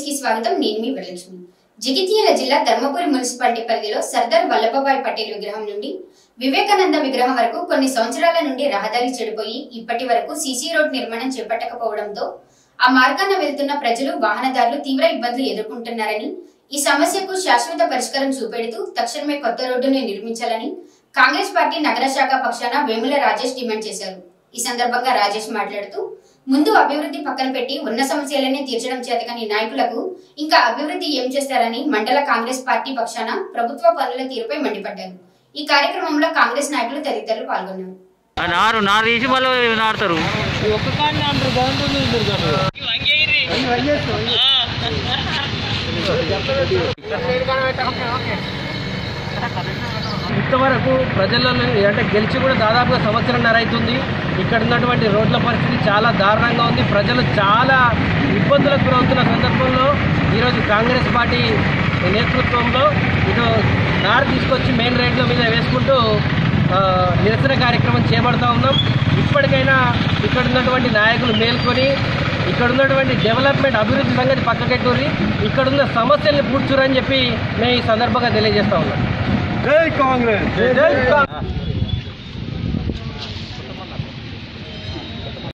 కి స్వాగతం నేను మీ వరలక్ష్మి జగిత్యాల జిల్లా ధర్మపురి మున్సిపాలిటీ పరిధిలో సర్దార్ వల్లభభాయ్ పటేల్ విగ్రహం నుండి వివేకానంద విగ్రహం వరకు కొన్ని సంవత్సరాల నుండి రహదారి చెడిపోయి ఇప్పటి వరకు సీసీ రోడ్ నిర్మాణం చేపట్టకపోవడంతో ఆ మార్గాన వెళ్తున్న ప్రజలు వాహనదారులు తీవ్ర ఇబ్బందులు ఎదుర్కొంటున్నారని ఈ సమస్యకు శాశ్వత పరిష్కారం చూపెడుతూ తక్షణమే కొత్త రోడ్డును నిర్మించాలని కాంగ్రెస్ పార్టీ నగర శాఖ పక్షాన వేముల రాజేష్ డిమాండ్ చేశారు ఈ సందర్భంగా రాజేష్ మాట్లాడుతూ ముందు అభివృద్ధి పక్కన పెట్టి ఉన్న సమస్యలనే తీర్చడం చేతకని నాయకులకు ఇంకా అభివృద్ధి ఏం చేస్తారని మండల కాంగ్రెస్ పార్టీ పక్షాన ప్రభుత్వ పనుల తీరుపై మండిపడ్డారు ఈ కార్యక్రమంలో కాంగ్రెస్ నాయకులు తదితరులు పాల్గొన్నారు ఆ నారు నారు తీసి మళ్ళీ నాటుతారు ఇంతవరకు ప్రజలలో అంటే గెలిచి కూడా దాదాపుగా సంవత్సరంన్నర అవుతుంది ఇక్కడ ఉన్నటువంటి రోడ్ల పరిస్థితి చాలా దారుణంగా ఉంది ప్రజలు చాలా ఇబ్బందులకు గురవుతున్న సందర్భంలో ఈరోజు కాంగ్రెస్ పార్టీ నేతృత్వంలో ఇటు నారు తీసుకొచ్చి మెయిన్ రైడ్ల మీద వేసుకుంటూ ఆ, నిరసన కార్యక్రమం చేపడతా ఉన్నాం ఇప్పటికైనా ఇక్కడ ఉన్నటువంటి నాయకులు మేల్కొని ఇక్కడ ఉన్నటువంటి డెవలప్మెంట్ అభివృద్ధి సంగతి పక్కకెట్టూరి ఇక్కడ ఉన్న సమస్యల్ని పూడ్చురని చెప్పి మేము ఈ సందర్భంగా తెలియజేస్తా ఉన్నాం జై కాంగ్రెస్ జై కాంగ్రెస్